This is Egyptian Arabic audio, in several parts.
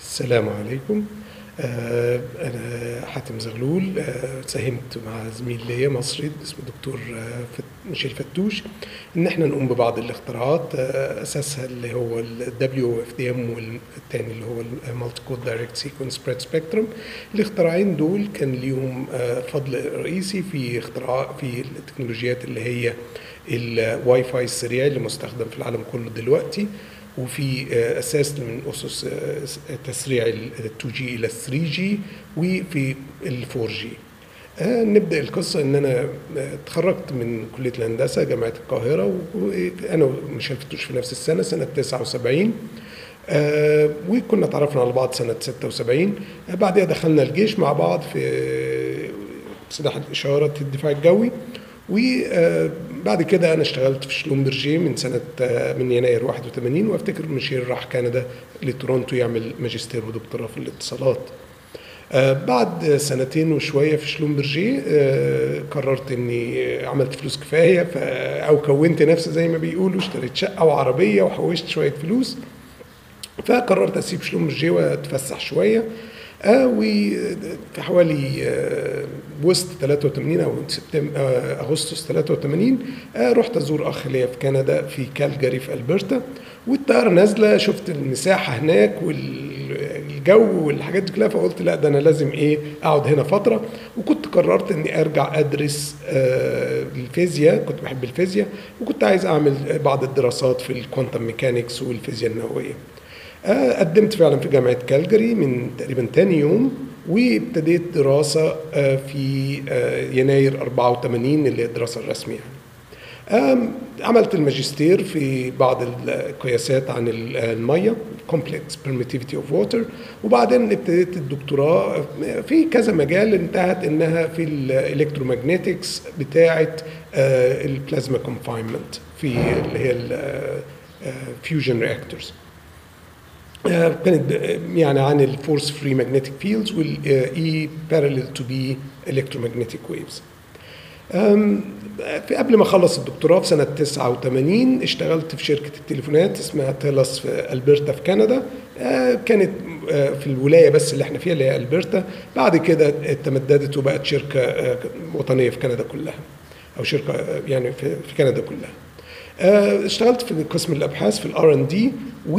السلام عليكم آه، أنا حاتم زغلول آه، ساهمت مع زميل ليا مصري اسمه دكتور آه، فت- ميشيل فتوش إن إحنا نقوم ببعض الاختراعات آه، أساسها اللي هو ال WFDM والتاني اللي هو المالتي كود دايركت سيكونس سبريد سبيكترم الاختراعين دول كان ليهم آه، فضل رئيسي في اختراع في التكنولوجيات اللي هي الواي فاي السريع اللي مستخدم في العالم كله دلوقتي وفي آه، اساس من اسس آه، تسريع ال 2 جي الى 3 جي وفي ال 4 جي آه، نبدا القصه ان انا آه، اتخرجت من كليه الهندسه جامعه القاهره وانا وميشيل فتوش في نفس السنه سنه 79 آه، وكنا اتعرفنا على بعض سنه 76 آه، بعدها دخلنا الجيش مع بعض في سلاح الاشاره الدفاع الجوي وبعد كده انا اشتغلت في شلومبرجي من سنه آه، من يناير 81 وافتكر مشير راح كندا لتورونتو يعمل ماجستير ودكتوراه في الاتصالات آه، بعد سنتين وشويه في شلومبرجي آه، قررت اني عملت فلوس كفايه ف- او كونت نفسي زي ما بيقولوا اشتريت شقه وعربيه وحوشت شويه فلوس فقررت اسيب شلومبرجي واتفسح شويه آه وفي حوالي آه وسط 83 او سبتمبر آه اغسطس 83 آه رحت ازور اخ ليا في كندا في كالجاري في البرتا والطياره نازله شفت المساحه هناك والجو والحاجات دي كلها فقلت لا ده انا لازم ايه اقعد هنا فتره وكنت قررت اني ارجع ادرس آه الفيزياء كنت بحب الفيزياء وكنت عايز اعمل بعض الدراسات في الكوانتم ميكانكس والفيزياء النوويه آه، قدمت فعلا في جامعة كالجاري من تقريبا تاني يوم وابتديت دراسة آه، في آه، يناير 84 اللي هي الدراسة الرسمية يعني. آم، عملت الماجستير في بعض القياسات عن ال- المية complex permittivity of water وبعدين ابتديت الدكتوراه في كذا مجال انتهت انها في الالكترومagنetics بتاعة البلازما confinement في اللي هي الفيوجن رياكتورز آه، كانت ب- يعني عن الفورس فري ماجنتيك فيلدز والاي بارallel تو بي الكترومagnetic ويفز في قبل ما اخلص الدكتوراه في سنه 89 اشتغلت في شركه التليفونات اسمها تيلس في البرتا في كندا آه، كانت آه، في الولايه بس اللي احنا فيها اللي هي البرتا بعد كده تمددت وبقت شركه آه، وطنيه في كندا كلها او شركه آه، يعني في في كندا كلها آه، اشتغلت في قسم الابحاث في الار ان دي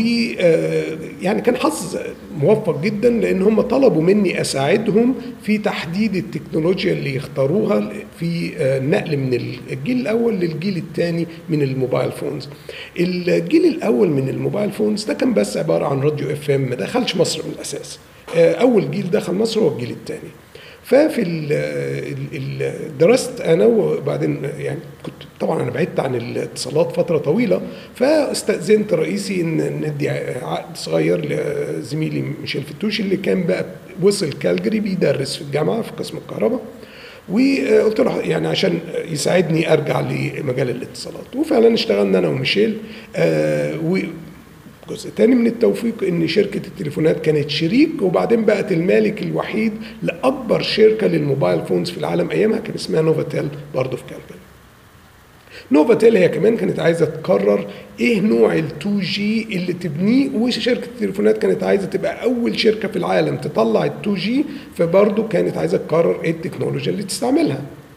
ويعني كان حظ موفق جدا لان هم طلبوا مني اساعدهم في تحديد التكنولوجيا اللي يختاروها في آه، النقل من الجيل الاول للجيل الثاني من الموبايل فونز. الجيل الاول من الموبايل فونز ده كان بس عباره عن راديو اف ام ما دخلش مصر من الاساس. آه، اول جيل دخل مصر هو الجيل الثاني. ففي ال- ال- ال- درست انا وبعدين يعني كنت طبعا انا بعدت عن الاتصالات فتره طويله فاستاذنت رئيسي ان ندي عقد صغير لزميلي ميشيل فتوش اللي كان بقى وصل كالجري بيدرس في الجامعه في قسم الكهرباء وقلت له يعني عشان يساعدني ارجع لمجال الاتصالات وفعلا اشتغلنا انا وميشيل آه، و جزء تاني من التوفيق ان شركه التليفونات كانت شريك وبعدين بقت المالك الوحيد لاكبر شركه للموبايل فونز في العالم ايامها كان اسمها نوفاتيل برضه في كالجاري نوفاتيل هي كمان كانت عايزه تقرر ايه نوع ال 2 جي اللي تبنيه وشركه التليفونات كانت عايزه تبقى اول شركه في العالم تطلع ال 2 جي فبرضه كانت عايزه تقرر ايه التكنولوجيا اللي تستعملها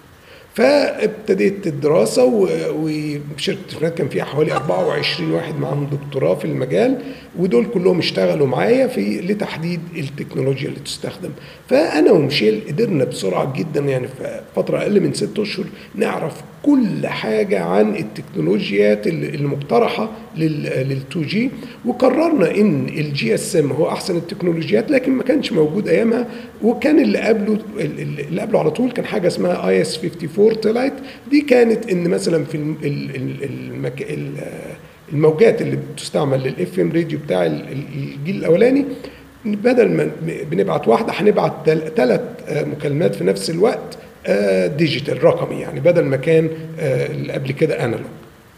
فابتديت الدراسه و- وشركه التليفونات كان فيها حوالي 24 واحد معاهم دكتوراه في المجال ودول كلهم اشتغلوا معايا في لتحديد التكنولوجيا اللي تستخدم فانا وميشيل قدرنا بسرعه جدا يعني في فتره اقل من ست اشهر نعرف كل حاجه عن التكنولوجيات اللي- المقترحه لل 2 جي وقررنا ان الجي اس ام هو احسن التكنولوجيات لكن ما كانش موجود ايامها وكان اللي قبله اللي قبله على طول كان حاجه اسمها اي اس 54 طلعت دي كانت ان مثلا في الم- ال- ال- المك... ال- الموجات اللي بتستعمل للاف ام راديو بتاع ال- ال- الجيل الاولاني بدل ما بنبعت واحده هنبعت ثلاث مكالمات في نفس الوقت آه، ديجيتال رقمي يعني بدل ما كان آه، اللي قبل كده انالوج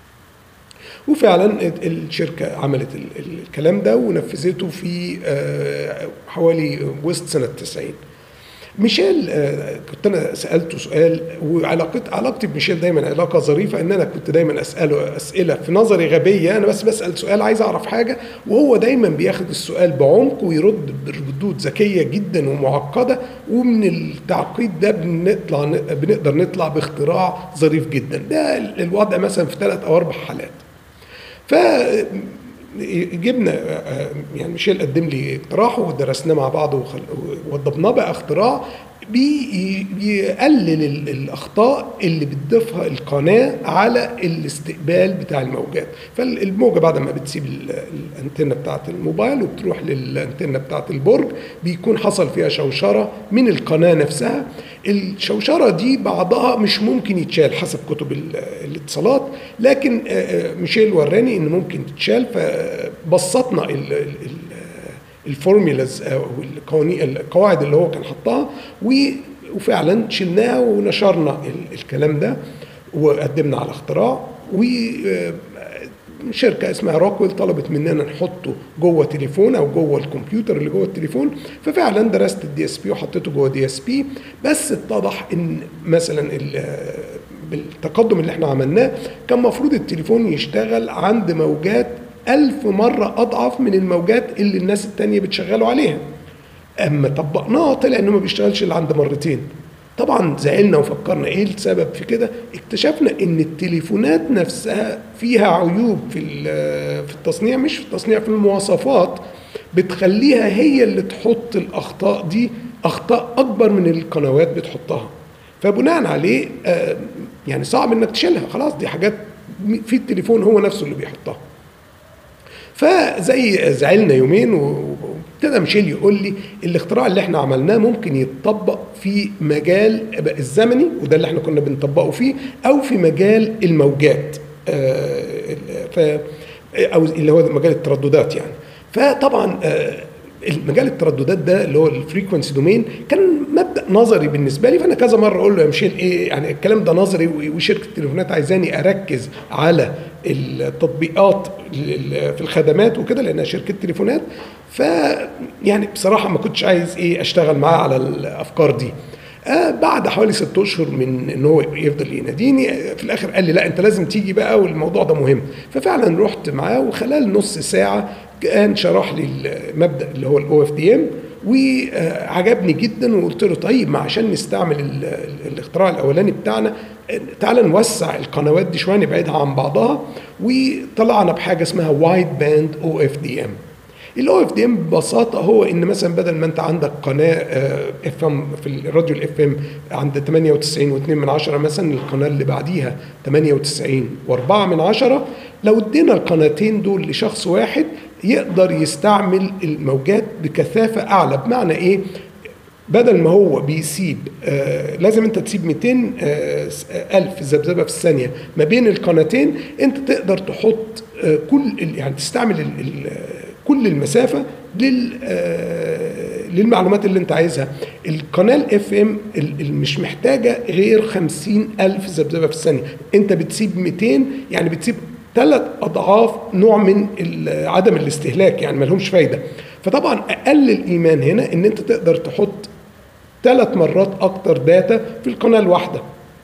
وفعلا الشركه عملت ال- ال- الكلام ده ونفذته في آه، حوالي وسط سنه 90 ميشيل آه، كنت انا سالته سؤال وعلاقت علاقتي بميشيل دايما علاقه ظريفه ان انا كنت دايما اساله اسئله في نظري غبيه انا بس بسال سؤال عايز اعرف حاجه وهو دايما بياخد السؤال بعمق ويرد بردود ذكيه جدا ومعقده ومن التعقيد ده بنطلع بنقدر نطلع باختراع ظريف جدا ده الوضع مثلا في ثلاث او اربع حالات ف جبنا يعني ميشيل قدم لي اقتراح ودرسناه مع بعض وخل- ووضبناه بقى اختراع بي- بيقلل الاخطاء اللي بتضيفها القناه على الاستقبال بتاع الموجات فالموجه بعد ما بتسيب ال- الانتنه بتاعه الموبايل وبتروح للانتنه بتاعه البرج بيكون حصل فيها شوشره من القناه نفسها الشوشره دي بعضها مش ممكن يتشال حسب كتب ال- الاتصالات لكن آه، آه، ميشيل وراني ان ممكن تتشال فبسطنا ال- ال- ال- الفورميلاز او القوانين القواعد اللي هو كان حطها و- وفعلا شلناها ونشرنا ال- الكلام ده وقدمنا على اختراع و آه، شركة اسمها روكويل طلبت مننا نحطه جوه تليفون او جوه الكمبيوتر اللي جوه التليفون ففعلا درست الدي اس بي وحطيته جوه دي اس بي بس اتضح ان مثلا ال- بالتقدم اللي احنا عملناه كان المفروض التليفون يشتغل عند موجات ألف مرة أضعف من الموجات اللي الناس التانية بتشغلوا عليها أما طبقناه طلع إنه ما بيشتغلش إلا عند مرتين طبعا زعلنا وفكرنا ايه السبب في كده اكتشفنا ان التليفونات نفسها فيها عيوب في ال- في التصنيع مش في التصنيع في المواصفات بتخليها هي اللي تحط الاخطاء دي اخطاء اكبر من القنوات بتحطها فبناء عليه آه، يعني صعب انك تشيلها خلاص دي حاجات في التليفون هو نفسه اللي بيحطها فزي زعلنا يومين و- وابتدى ميشيل يقول لي الاختراع اللي احنا عملناه ممكن يتطبق في مجال الزمني وده اللي احنا كنا بنطبقه فيه او في مجال الموجات آه، ف او اللي هو مجال الترددات يعني فطبعا آه، المجال الترددات ده اللي هو الفريكونسي دومين كان مبدا نظري بالنسبه لي فانا كذا مره اقول له يا ميشيل ايه يعني الكلام ده نظري و- وشركه التليفونات عايزاني اركز على التطبيقات ال- في الخدمات وكده لانها شركه تليفونات ف يعني بصراحه ما كنتش عايز ايه اشتغل معاه على الافكار دي آه بعد حوالي ست اشهر من ان هو يفضل يناديني آه، في الاخر قال لي لا انت لازم تيجي بقى والموضوع ده مهم ففعلا رحت معاه وخلال نص ساعه كان شرح لي المبدا اللي هو الاو اف دي ام وعجبني جدا وقلت له طيب ما عشان نستعمل ال- ال- الاختراع الاولاني بتاعنا آه، تعالى نوسع القنوات دي شويه نبعدها عن بعضها وطلعنا بحاجه اسمها وايد باند او اف دي ام الاو اف دي ام ببساطه هو ان مثلا بدل ما انت عندك قناه اف ام في الراديو الاف ام عند 98 و2 من عشرة مثلا القناه اللي بعديها 98 و4 من عشرة لو ادينا القناتين دول لشخص واحد يقدر يستعمل الموجات بكثافه اعلى بمعنى ايه بدل ما هو بيسيب آه لازم انت تسيب 200 آه الف ذبذبه في الثانيه ما بين القناتين انت تقدر تحط آه كل ال- يعني تستعمل ال ال كل المسافه لل آه للمعلومات اللي انت عايزها القناه الاف ام مش محتاجه غير 50 الف ذبذبه في الثانيه انت بتسيب 200 يعني بتسيب ثلاث اضعاف نوع من ال- عدم الاستهلاك يعني ما لهمش فايده فطبعا اقل الايمان هنا ان انت تقدر تحط ثلاث مرات اكتر داتا في القناه الواحده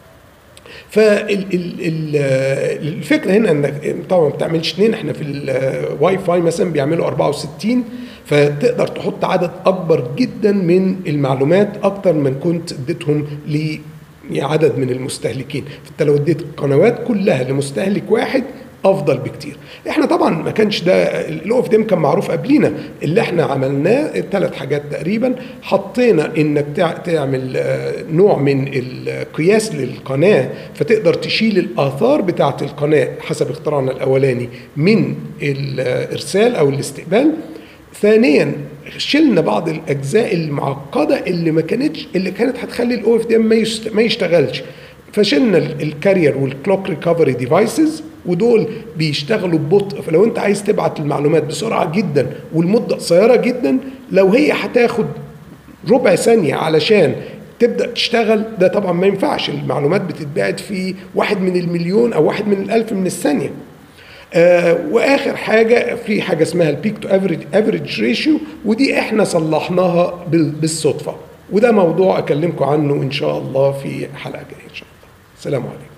فالفكره هنا انك طبعا ما بتعملش اثنين احنا في الواي فاي مثلا بيعملوا 64 فتقدر تحط عدد اكبر جدا من المعلومات اكتر من كنت اديتهم ل عدد من المستهلكين فانت لو اديت القنوات كلها لمستهلك واحد افضل بكتير احنا طبعا ما كانش ده الاو اف ديم كان معروف قبلينا اللي احنا عملناه ثلاث حاجات تقريبا حطينا انك تع- تعمل آه، نوع من القياس للقناه فتقدر تشيل الاثار بتاعه القناه حسب اختراعنا الاولاني من الارسال او الاستقبال ثانيا شلنا بعض الاجزاء المعقده اللي ما كانتش اللي كانت هتخلي الاو اف دي ام ما يشتغلش فشلنا ال- الكارير والكلوك ريكفري ديفايسز ودول بيشتغلوا ببطء فلو انت عايز تبعت المعلومات بسرعه جدا والمده قصيره جدا لو هي هتاخد ربع ثانيه علشان تبدا تشتغل ده طبعا ما ينفعش المعلومات بتتبعت في واحد من المليون او واحد من الالف من الثانيه آه واخر حاجه في حاجه اسمها البيك تو افريج افريج ريشيو ودي احنا صلحناها بال- بالصدفه وده موضوع اكلمكم عنه ان شاء الله في حلقه جايه ان شاء الله السلام عليكم